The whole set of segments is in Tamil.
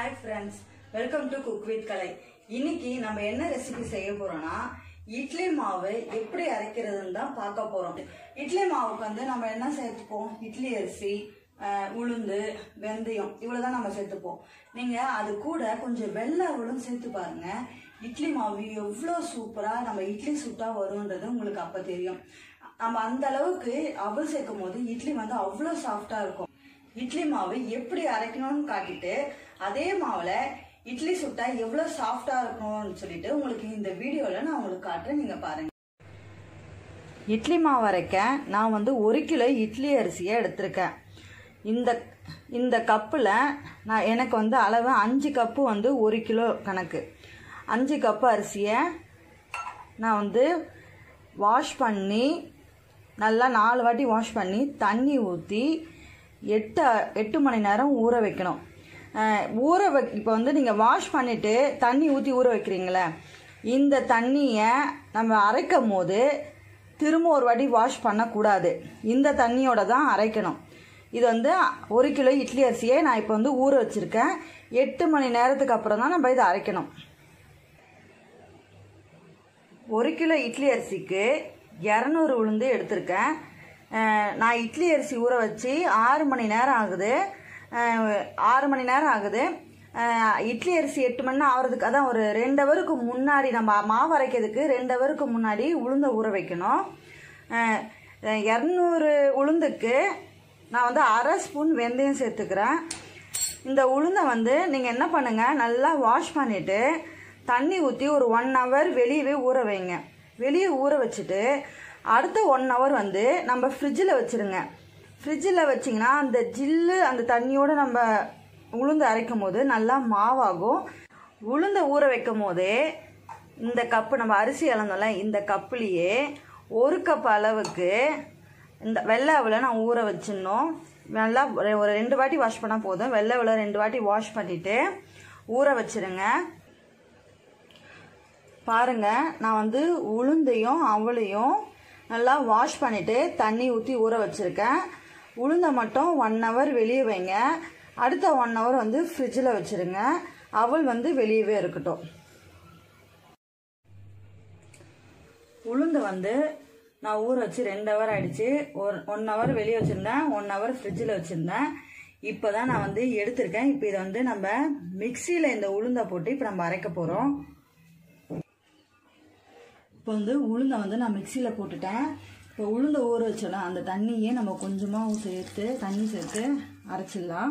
Hi friends welcome to cook with Kalai இன்னைக்கு நம்ம என்ன ரெசிபி செய்ய போறோம்னா இட்லி மாவு எப்படி அரைக்கிறதுன்னு தான் பார்க்க போறோம் இட்லி மாவுக்கு வந்து நம்ம என்ன சேர்த்துப்போம் இட்லி அரிசி அஹ், உளுந்து வெந்தயம் இவ்வளவுதான் நம்ம சேர்த்துப்போம் நீங்க அது கூட கொஞ்சம் வெள்ளை அவளும் சேர்த்து பாருங்க இட்லி மாவு எவ்வளோ சூப்பரா நம்ம இட்லி சுட்டா வரும்ன்றது உங்களுக்கு அப்ப தெரியும் நம்ம அந்த அளவுக்கு அவல் சேர்க்கும் போது இட்லி வந்து அவ்வளோ சாஃப்டா இருக்கும் இட்லி மாவு எப்படி அரைக்கணும்னு காட்டிட்டு அதே மாவுல இட்லி சுட்டா எவ்வளவு சாஃப்டா இருக்கணும்னு சொல்லிட்டு உங்களுக்கு இந்த வீடியோல நான் உங்களுக்கு காட்டுறேன் நீங்க பாருங்க இட்லி மாவு அரைக்க நான் வந்து ஒரு கிலோ இட்லி அரிசியை எடுத்திருக்கேன் இந்த இந்த கப்பில் நான் எனக்கு வந்து அளவு அஞ்சு கப்பு வந்து ஒரு கிலோ கணக்கு அஞ்சு கப்பு அரிசியை நான் வந்து வாஷ் பண்ணி நல்லா நாலு வாட்டி வாஷ் பண்ணி தண்ணி ஊற்றி எட்டு எட்டு மணி நேரம் ஊற வைக்கணும் அஹ் ஊற வை இப்போ வந்து நீங்கள் வாஷ் பண்ணிவிட்டு தண்ணி ஊற்றி ஊற வைக்கிறீங்களே இந்த தண்ணியை நம்ம அரைக்கும் போது திரும்ப ஒரு வாட்டி வாஷ் பண்ணக்கூடாது இந்த தண்ணியோட தான் அரைக்கணும் இது வந்து ஒரு கிலோ இட்லி அரிசியை நான் இப்போ வந்து ஊற வச்சுருக்கேன் எட்டு மணி நேரத்துக்கு அப்புறம் தான் நம்ம இதை அரைக்கணும் ஒரு கிலோ இட்லி அரிசிக்கு இரநூறு உளுந்து எடுத்திருக்கேன் அஹ் நான் இட்லி அரிசி ஊற வச்சு ஆறு மணி நேரம் ஆகுது அஹ் ஆறு மணி நேரம் ஆகுது அஹ் இட்லி அரிசி எட்டு மணி நேரம் ஆகிறதுக்கு அதான் ஒரு ரெண்டு ஹவருக்கு முன்னாடி நம்ம மாவு அரைக்கிறதுக்கு ரெண்டு ஹவருக்கு முன்னாடி உளுந்தை ஊற வைக்கணும் அஹ் இரநூறு உளுந்துக்கு நான் வந்து அரை ஸ்பூன் வெந்தயம் சேர்த்துக்கிறேன் இந்த உளுந்தை வந்து நீங்கள் என்ன பண்ணுங்கள் நல்லா வாஷ் பண்ணிவிட்டு தண்ணி ஊற்றி ஒரு ஒன் ஹவர் வெளியவே ஊற வைங்க வெளியே ஊற வச்சுட்டு அடுத்த ஒன் ஹவர் வந்து நம்ம ஃப்ரிட்ஜில் வச்சுருங்க ஃப்ரிட்ஜில் வச்சிங்கன்னா அந்த ஜில்லு அந்த தண்ணியோடு நம்ம உளுந்து அரைக்கும் போது நல்லா மாவாகும் உளுந்தை ஊற வைக்கும் போதே இந்த கப்பு நம்ம அரிசி இழந்தோம்ல இந்த கப்புலேயே ஒரு கப் அளவுக்கு இந்த வெள்ளை அவலை நான் ஊற வச்சிடணும் நல்லா ஒரு ஒரு ரெண்டு வாட்டி வாஷ் பண்ணால் போதும் வெள்ளை அவலை ரெண்டு வாட்டி வாஷ் பண்ணிவிட்டு ஊற வச்சிருங்க பாருங்க நான் வந்து உளுந்தையும் அவளையும் நல்லா வாஷ் பண்ணிவிட்டு தண்ணி ஊற்றி ஊற வச்சுருக்கேன் உளுந்தை மட்டும் ஒன் ஹவர் வெளியே வைங்க அடுத்த ஒன் ஹவர் வந்து ஃப்ரிட்ஜில் வச்சுருங்க அவள் வந்து வெளியவே இருக்கட்டும் உளுந்து வந்து நான் ஊற வச்சு ரெண்டு ஹவர் ஆயிடுச்சு ஒரு ஒன் ஹவர் வெளியே வச்சுருந்தேன் ஒன் ஹவர் ஃப்ரிட்ஜில் வச்சுருந்தேன் இப்போ தான் நான் வந்து எடுத்திருக்கேன் இப்போ இதை வந்து நம்ம மிக்சியில் இந்த உளுந்தை போட்டு இப்போ நம்ம அரைக்க போகிறோம் இப்போ வந்து உளுந்தை வந்து நான் மிக்சியில் போட்டுட்டேன் இப்போ உளுந்தை ஊற வச்சோன்னா அந்த தண்ணியே நம்ம கொஞ்சமாக சேர்த்து தண்ணி சேர்த்து அரைச்சிடலாம்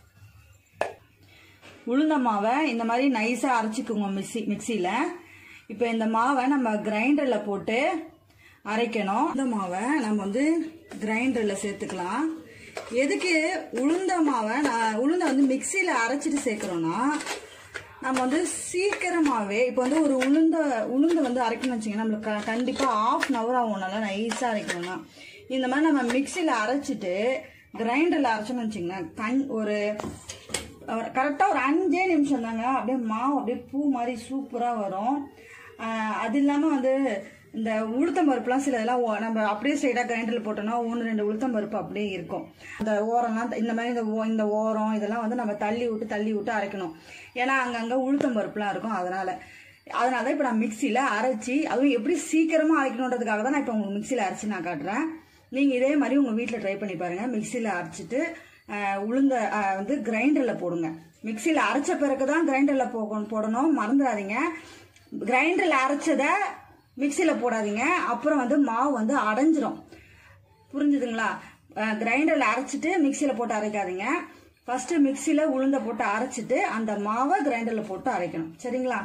உளுந்த மாவை இந்த மாதிரி நைஸாக அரைச்சிக்குங்க மிக்சி மிக்சியில் இப்போ இந்த மாவை நம்ம கிரைண்டரில் போட்டு அரைக்கணும் இந்த மாவை நம்ம வந்து கிரைண்டரில் சேர்த்துக்கலாம் எதுக்கு உளுந்த மாவை நான் உளுந்த வந்து மிக்சியில் அரைச்சிட்டு சேர்க்குறோன்னா நம்ம வந்து சீக்கிரமாகவே இப்போ வந்து ஒரு உளுந்த உளுந்து வந்து அரைக்கணும்னு வச்சிங்கன்னா நம்மளுக்கு க- கண்டிப்பாக ஆஃப் அன் ஹவர் ஆகும் நல்லா நைஸாக அரைக்கணும்னா இந்த மாதிரி நம்ம மிக்சியில் அரைச்சிட்டு கிரைண்டரில் அரைச்சோம்னு வச்சிங்கன்னா கண் ஒரு கரெக்டாக ஒரு அஞ்சே நிமிஷம் தாங்க அப்படியே மாவு அப்படியே பூ மாதிரி சூப்பராக வரும் ஆஹ் அது இல்லாமல் வந்து இந்த உளுத்தம் பருப்புலாம் சில இதெல்லாம் ஓ- நம்ம அப்படியே ஸ்ட்ரைட்டாக கிரைண்டரில் போட்டோம்னா ஒன்று ரெண்டு உளுத்தம் பருப்பு அப்படியே இருக்கும் அந்த ஓரம்லாம் இந்த மாதிரி இந்த ஓ- இந்த ஓரம் இதெல்லாம் வந்து நம்ம தள்ளி விட்டு தள்ளி விட்டு அரைக்கணும் ஏன்னா அங்கங்கே உளுத்தம் பருப்புலாம் இருக்கும் அதனால் அதனால தான் இப்போ நான் மிக்சியில் அரைச்சி அதுவும் எப்படி சீக்கிரமாக அரைக்கணுன்றதுக்காக தான் நான் இப்போ உங்களுக்கு மிக்சியில் அரைச்சி நான் காட்டுறேன் நீங்கள் இதே மாதிரி உங்கள் வீட்டில் ட்ரை பண்ணி பாருங்கள் மிக்சியில் அரைச்சிட்டு ஆஹ், உளுந்த ஆஹ், வந்து கிரைண்டரில் போடுங்க மிக்சியில் அரைச்ச பிறகு தான் கிரைண்டரில் போகணும் போடணும் மறந்துடாதீங்க கிரைண்டரில் அரைச்சதை மிக்சியில் போடாதீங்க அப்புறம் வந்து மாவு வந்து அடைஞ்சிரும் புரிஞ்சுதுங்களா கிரைண்டரில் அரைச்சிட்டு மிக்சியில் போட்டு அரைக்காதீங்க ஃபர்ஸ்ட் மிக்சியில் உளுந்த போட்டு அரைச்சிட்டு அந்த மாவை கிரைண்டரில் போட்டு அரைக்கணும் சரிங்களா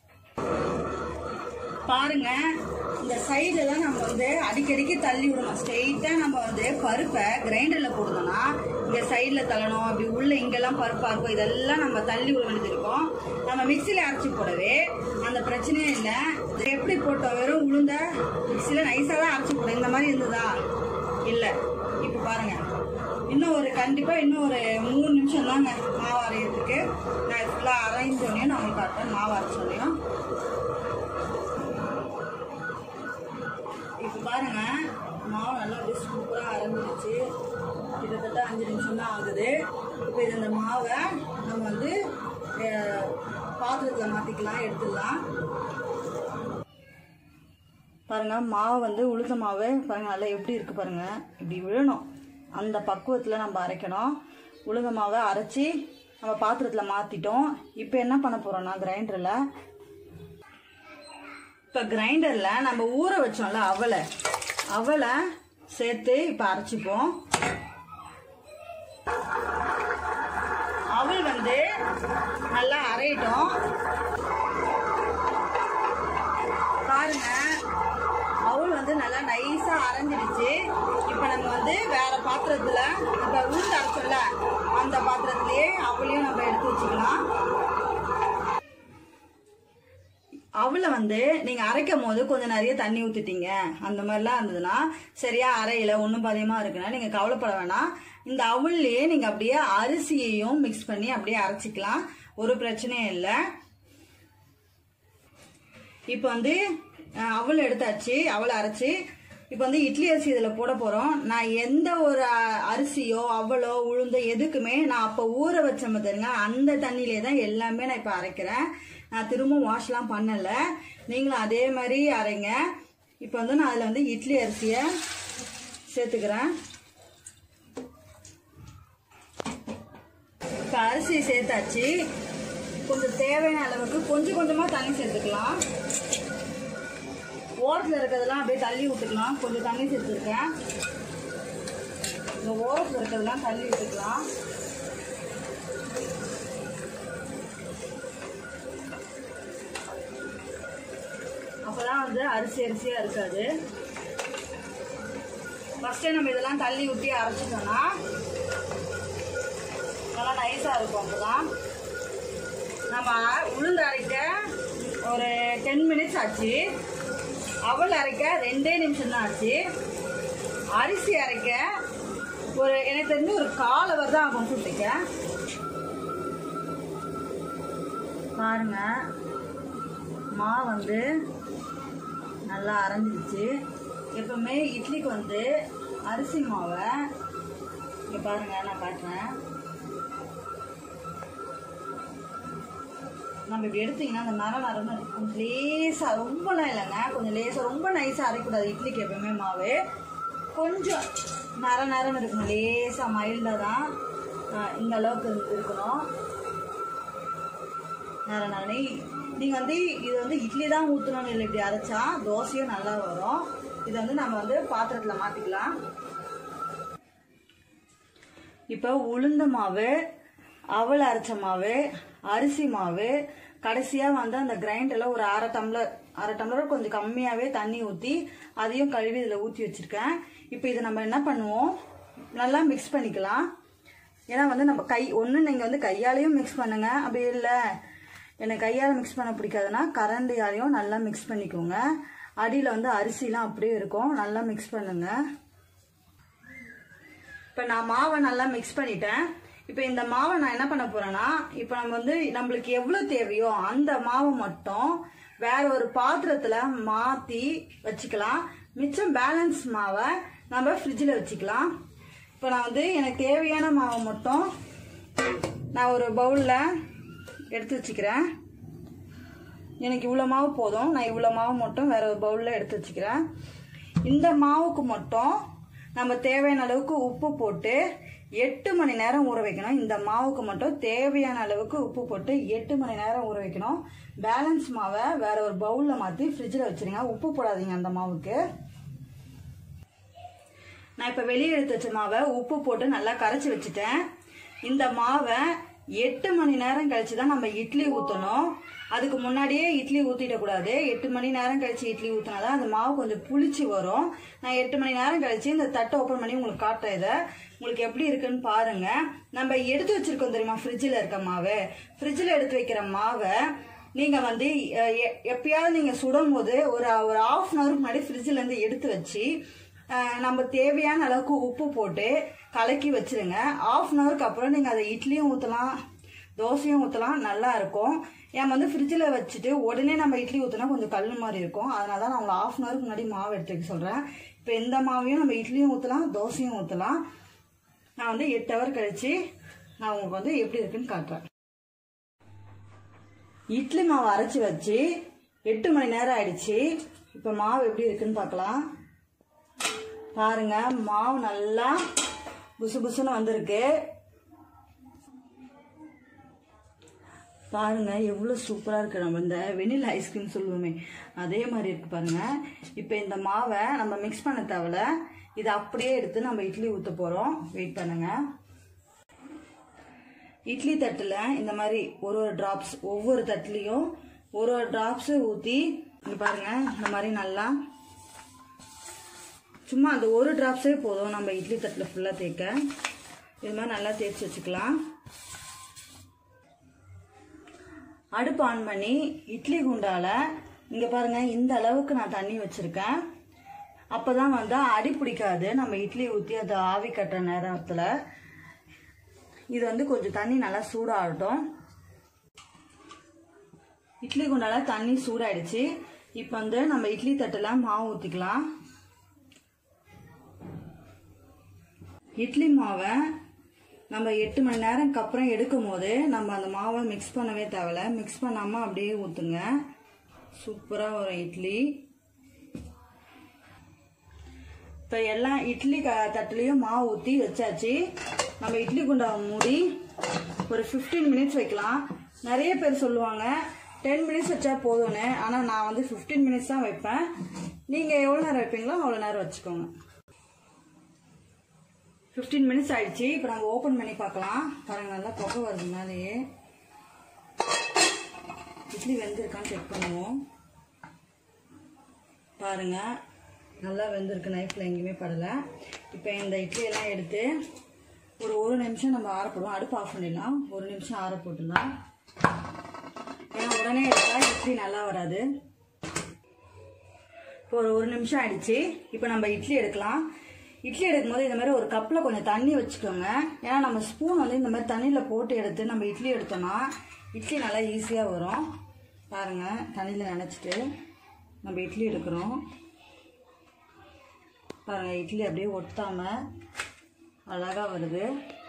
பாருங்க இந்த சைடுலாம் நம்ம வந்து அடிக்கடிக்கு தள்ளி விடணும் ஸ்ட்ரெயிட்டா நம்ம வந்து பருப்பை கிரைண்டர்ல போடணும்னா இங்க சைடுல தள்ளணும் அப்படி உள்ள இங்கெல்லாம் பருப்பா இருக்கும் இதெல்லாம் நம்ம தள்ளி விட வேண்டியது இருக்கும் நம்ம மிக்சியில அரைச்சி போடவே அந்த பிரச்சனையே இல்லை எப்படி போட்டோம் வெறும் உளுந்த மிக்சியில நைஸா தான் அரைச்சி போட்டோம் இந்த மாதிரி இருந்ததா இல்ல இப்ப பாருங்க இன்னும் ஒரு கண்டிப்பா இன்னும் ஒரு மூணு நிமிஷம் தாங்க மாவு அரைகிறதுக்கு நான் ஃபுல்லா அரைஞ்சோடனே நான் உங்களுக்கு காட்டுறேன் மாவு அரைச்சோடனையும் இப்போ பாருங்க மாவு நல்லா அப்படியே சூப்பராக அரைஞ்சிருச்சு கிட்டத்தட்ட அஞ்சு நிமிஷம் தான் ஆகுது இப்போ இது இந்த மாவை நம்ம வந்து பாத்திரத்தில் மாற்றிக்கலாம் எடுத்துடலாம் பாருங்க மாவு வந்து உளுந்த மாவு பாருங்க நல்லா எப்படி இருக்கு பாருங்க இப்படி விழணும் அந்த பக்குவத்தில் நம்ம அரைக்கணும் உளுந்த மாவை அரைச்சி நம்ம பாத்திரத்தில் மாற்றிட்டோம் இப்போ என்ன பண்ண போகிறோம்னா கிரைண்டரில் இப்போ கிரைண்டரில் நம்ம ஊற வச்சோம்ல அவலை அவலை சேர்த்து இப்போ அரைச்சிப்போம் அவல் வந்து நல்லா அரையிட்டோம் பாருங்க அவள் வந்து நல்லா நைஸா அரைஞ்சிடுச்சு இப்போ நம்ம வந்து வேற பாத்திரத்துல இப்ப உளுந்து அரைச்சோம்ல அந்த பாத்திரத்திலேயே அவளையும் நம்ம எடுத்து வச்சுக்கலாம் அவளை வந்து நீங்க அரைக்கும் போது கொஞ்சம் நிறைய தண்ணி ஊத்திட்டீங்க அந்த மாதிரிலாம் இருந்ததுன்னா சரியா அரையில ஒன்றும் பதியமா இருக்குன்னா நீங்க கவலைப்பட வேணாம் இந்த அவள்லயே நீங்க அப்படியே அரிசியையும் மிக்ஸ் பண்ணி அப்படியே அரைச்சிக்கலாம் ஒரு பிரச்சனையும் இல்லை இப்போ வந்து அஹ், அவல் எடுத்தாச்சு அவல் அரைச்சி இப்போ வந்து இட்லி அரிசி இதில் போட போகிறோம் நான் எந்த ஒரு அ- அரிசியோ அவலோ உளுந்தோ எதுக்குமே நான் அப்போ ஊற வச்சேன் பார்த்துருங்க அந்த தண்ணியிலே தான் எல்லாமே நான் இப்போ அரைக்கிறேன் நான் திரும்ப வாஷ்லாம் பண்ணலை நீங்களும் அதே மாதிரி அரைங்க இப்போ வந்து நான் அதில் வந்து இட்லி அரிசியை சேர்த்துக்கிறேன் இப்போ அரிசி சேர்த்தாச்சு கொஞ்சம் தேவையான அளவுக்கு கொஞ்சம் கொஞ்சமாக தண்ணி சேர்த்துக்கலாம் ஓரத்தில் இருக்கிறதெல்லாம் அப்படியே தள்ளி விட்டுக்கலாம் கொஞ்சம் தண்ணி சேர்த்துருக்கேன் இந்த ஓரத்தில் இருக்கிறதெல்லாம் தள்ளி விட்டுக்கலாம் அப்போதான் வந்து அரிசி அரிசியாக இருக்காது ஃபஸ்ட்டே நம்ம இதெல்லாம் தள்ளி விட்டி அரைச்சிட்டோம்னா நல்லா நைஸாக இருக்கும் அப்போதான் நம்ம உளுந்து அரைக்க ஒரு டென் மினிட்ஸ் ஆச்சு அவல் அரைக்க ரெண்டே நிமிஷம் தான் ஆச்சு அரிசி அரைக்க ஒரு எனக்கு தெரிஞ்சு ஒரு கால் அவர் தான் ஆகும் சுட்டிக்க பாருங்க மா வந்து நல்லா அரைஞ்சிருச்சு எப்பவுமே இட்லிக்கு வந்து அரிசி மாவை இங்கே பாருங்க நான் காட்டுறேன் நம்ம இப்படி எடுத்தீங்கன்னா அந்த நர நரன்னு இருக்கும். கொஞ்சம் லேசாக ரொம்பலாம் இல்லைங்க கொஞ்சம் லேசாக ரொம்ப நைஸாக அரைக்கூடாது இட்லிக்கு எப்பவுமே மாவு கொஞ்சம் நர நரன்னு இருக்கணும் லேசாக மைல்டாக தான் ஆஹ், இந்த அளவுக்கு இரு- இருக்கணும் நர நரணி நீங்கள் வந்து இது வந்து இட்லி தான் ஊற்றணும்னு இல்லை இப்படி அரைச்சா தோசையும் நல்லா வரும் இதை வந்து நம்ம வந்து பாத்திரத்தில் மாற்றிக்கலாம் இப்போ உளுந்த மாவு அவல் அரைச்ச மாவு அரிசி மாவு கடைசியாக வந்து அந்த கிரைண்டரில் ஒரு அரை டம்ளர் அரை டம்ளர் கொஞ்சம் கம்மியாகவே தண்ணி ஊற்றி அதையும் கழுவி இதில் ஊற்றி வச்சுருக்கேன் இப்போ இதை நம்ம என்ன பண்ணுவோம் நல்லா மிக்ஸ் பண்ணிக்கலாம் ஏன்னா வந்து நம்ம கை ஒன்று நீங்கள் வந்து கையாலையும் மிக்ஸ் பண்ணுங்க அப்படி இல்லை எனக்கு கையால் மிக்ஸ் பண்ண பிடிக்காதுன்னா கரண்டியாலையும் நல்லா மிக்ஸ் பண்ணிக்கோங்க அடியில் வந்து அரிசிலாம் அப்படியே இருக்கும் நல்லா மிக்ஸ் பண்ணுங்கள் இப்போ நான் மாவை நல்லா மிக்ஸ் பண்ணிட்டேன் இப்போ இந்த மாவை நான் என்ன பண்ண போறேன்னா இப்போ நம்ம வந்து நம்மளுக்கு எவ்வளோ தேவையோ அந்த மாவை மட்டும் வேற ஒரு பாத்திரத்தில் மாற்றி வச்சுக்கலாம் மிச்சம் பேலன்ஸ் மாவை நம்ம ஃப்ரிட்ஜில் வச்சுக்கலாம் இப்போ நான் வந்து எனக்கு தேவையான மாவை மட்டும் நான் ஒரு பவுலில் எடுத்து வச்சுக்கிறேன் எனக்கு இவ்வளோ மாவு போதும் நான் இவ்வளோ மாவு மட்டும் வேற ஒரு பவுலில் எடுத்து வச்சுக்கிறேன் இந்த மாவுக்கு மட்டும் நம்ம தேவையான அளவுக்கு உப்பு போட்டு எட்டு மணி நேரம் ஊற வைக்கணும் இந்த மாவுக்கு மட்டும் தேவையான அளவுக்கு உப்பு போட்டு எட்டு மணி நேரம் ஊற வைக்கணும் பேலன்ஸ் மாவை வேற ஒரு பவுலில் மாற்றி ஃப்ரிட்ஜில் வச்சிருங்க உப்பு போடாதீங்க அந்த மாவுக்கு நான் இப்போ வெளியே எடுத்து வச்ச மாவை உப்பு போட்டு நல்லா கரைச்சி வச்சுட்டேன் இந்த மாவை எட்டு மணி நேரம் கழிச்சு தான் நம்ம இட்லி ஊற்றணும் அதுக்கு முன்னாடியே இட்லி ஊற்றிடக்கூடாது எட்டு மணி நேரம் கழிச்சு இட்லி ஊற்றினா தான் அந்த மாவு கொஞ்சம் புளிச்சு வரும் நான் எட்டு மணி நேரம் கழிச்சு இந்த தட்டை ஓப்பன் பண்ணி உங்களுக்கு காட்டுறேன் இதை உங்களுக்கு எப்படி இருக்குன்னு பாருங்க நம்ம எடுத்து வச்சிருக்கோம் தெரியுமா ஃப்ரிட்ஜில் இருக்க மாவு ஃப்ரிட்ஜில் எடுத்து வைக்கிற மாவை நீங்க வந்து அஹ், எ- எப்பயாவது நீங்க சுடும் போது ஒரு ஒரு ஆஃப் அன் ஹவருக்கு முன்னாடி ஃப்ரிட்ஜில் இருந்து எடுத்து வச்சு அஹ், நம்ம தேவையான அளவுக்கு உப்பு போட்டு கலக்கி வச்சிருங்க ஆஃப் அன் ஹவருக்கு அப்புறம் நீங்கள் அதை இட்லியும் ஊற்றலாம் தோசையும் ஊற்றலாம் நல்லா இருக்கும் ஏன் வந்து ஃப்ரிட்ஜில் வச்சுட்டு உடனே நம்ம இட்லி ஊற்றினா கொஞ்சம் கல் மாதிரி இருக்கும் அதனால தான் நான் உங்களை ஆஃப் அன் ஹவருக்கு முன்னாடி மாவு எடுத்து வைக்க சொல்கிறேன் இப்போ இந்த மாவையும் நம்ம இட்லியும் ஊற்றலாம் தோசையும் ஊற்றலாம் நான் வந்து எட்டு ஹவர் கழிச்சு நான் உங்களுக்கு வந்து எப்படி இருக்குன்னு காட்டுறேன் இட்லி மாவு அரைச்சி வச்சு எட்டு மணி நேரம் ஆயிடுச்சு இப்போ மாவு எப்படி இருக்குன்னு பார்க்கலாம் பாருங்க மாவு நல்லா புசு புசுன்னு வந்திருக்கு பாருங்க எவ்வளோ சூப்பராக இருக்கு நம்ம இந்த வெனிலா ஐஸ்கிரீம் சொல்லுவோமே அதே மாதிரி இருக்கு பாருங்க இப்போ இந்த மாவை நம்ம மிக்ஸ் பண்ண தேவையில்ல இதை அப்படியே எடுத்து நம்ம இட்லி ஊற்ற போகிறோம் வெயிட் பண்ணுங்க இட்லி தட்டில் இந்த மாதிரி ஒரு ஒரு டிராப்ஸ் ஒவ்வொரு தட்டுலேயும் ஒரு ஒரு டிராப்ஸு ஊற்றி இங்க பாருங்க இந்த மாதிரி நல்லா சும்மா அந்த ஒரு டிராப்ஸே போதும் நம்ம இட்லி தட்டில் ஃபுல்லாக தேய்க்க இது மாதிரி நல்லா தேய்ச்சி வச்சுக்கலாம் அடுப்பு ஆன் பண்ணி இட்லி குண்டால இங்கே பாருங்க இந்த அளவுக்கு நான் தண்ணி வச்சுருக்கேன் அப்போ தான் வந்து அடி பிடிக்காது நம்ம இட்லி ஊற்றி அது ஆவி கட்டுற நேரத்தில் இது வந்து கொஞ்சம் தண்ணி நல்லா சூடாகட்டும் இட்லி குண்டால தண்ணி சூடாயிடுச்சு இப்போ வந்து நம்ம இட்லி தட்டில் மாவு ஊற்றிக்கலாம் இட்லி மாவை நம்ம எட்டு மணி நேரம்க்கு அப்புறம் எடுக்கும் போது நம்ம அந்த மாவை மிக்ஸ் பண்ணவே தேவையில்ல மிக்ஸ் பண்ணாமல் அப்படியே ஊற்றுங்க சூப்பராக வரும் இட்லி இப்போ எல்லாம் இட்லி க தட்டுலேயும் மாவு ஊற்றி வச்சாச்சு நம்ம இட்லி குண்டாவை மூடி ஒரு ஃபிஃப்டீன் மினிட்ஸ் வைக்கலாம் நிறைய பேர் சொல்லுவாங்க டென் மினிட்ஸ் வச்சா போதும்னு ஆனால் நான் வந்து ஃபிஃப்டீன் மினிட்ஸ் தான் வைப்பேன் நீங்கள் எவ்வளோ நேரம் வைப்பீங்களோ அவ்வளோ நேரம் வச்சுக்கோங்க ஃபிஃப்டீன் மினிட்ஸ் ஆயிடுச்சு இப்போ நம்ம ஓப்பன் பண்ணி பார்க்கலாம் பாருங்க நல்லா புகை வருது மேலேயே இட்லி வெந்திருக்கான்னு செக் பண்ணுவோம் பாருங்க நல்லா வெந்திருக்கு நைஃப்பில் எங்கேயுமே படலை இப்போ இந்த இட்லி எல்லாம் எடுத்து ஒரு ஒரு நிமிஷம் நம்ம ஆற போடுவோம் அடுப்பு ஆஃப் பண்ணிடலாம் ஒரு நிமிஷம் ஆற போட்டுடலாம் ஏன்னா உடனே எடுத்தா இட்லி நல்லா வராது இப்போ ஒரு ஒரு நிமிஷம் ஆயிடுச்சு இப்போ நம்ம இட்லி எடுக்கலாம் இட்லி எடுக்கும்போது இந்த மாதிரி ஒரு கப்பில் கொஞ்சம் தண்ணி வச்சுக்கோங்க ஏன்னா நம்ம ஸ்பூன் வந்து இந்த மாதிரி தண்ணியில் போட்டு எடுத்து நம்ம இட்லி எடுத்தோம்னா இட்லி நல்லா ஈஸியாக வரும் பாருங்கள் தண்ணியில் நினச்சிட்டு நம்ம இட்லி எடுக்கிறோம் பாருங்கள் இட்லி அப்படியே ஒட்டாமல் அழகாக வருது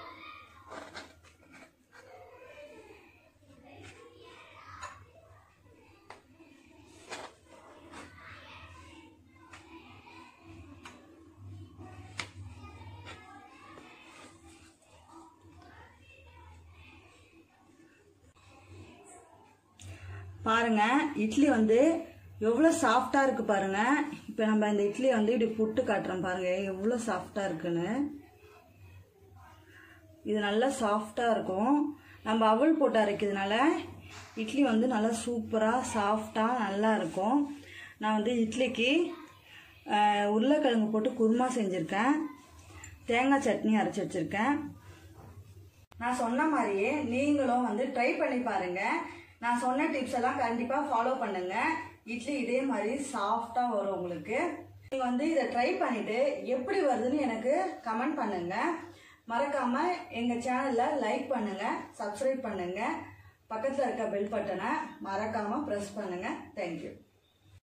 பாருங்க இட்லி வந்து எவ்வளோ சாஃப்டாக இருக்கு பாருங்க இப்போ நம்ம இந்த இட்லியை வந்து இப்படி புட்டு காட்டுறோம் பாருங்க எவ்வளோ சாஃப்டாக இருக்குன்னு இது நல்லா சாஃப்டாக இருக்கும் நம்ம அவல் போட்டு அரைக்கிறதுனால இட்லி வந்து நல்லா சூப்பராக சாஃப்டாக நல்லா இருக்கும் நான் வந்து இட்லிக்கு அஹ், உருளைக்கிழங்கு போட்டு குருமா செஞ்சுருக்கேன் தேங்காய் சட்னி அரைச்சி வச்சுருக்கேன் நான் சொன்ன மாதிரியே நீங்களும் வந்து ட்ரை பண்ணி பாருங்க நான் சொன்ன டிப்ஸ் எல்லாம் கண்டிப்பாக ஃபாலோ பண்ணுங்க இட்லி இதே மாதிரி சாஃப்டாக வரும் உங்களுக்கு நீங்கள் வந்து இதை ட்ரை பண்ணிட்டு எப்படி வருதுன்னு எனக்கு கமெண்ட் பண்ணுங்க மறக்காம எங்கள் சேனலை லைக் பண்ணுங்க சப்ஸ்கிரைப் பண்ணுங்க பக்கத்தில் இருக்க பெல் பட்டனை மறக்காம ப்ரெஸ் பண்ணுங்க தேங்க்யூ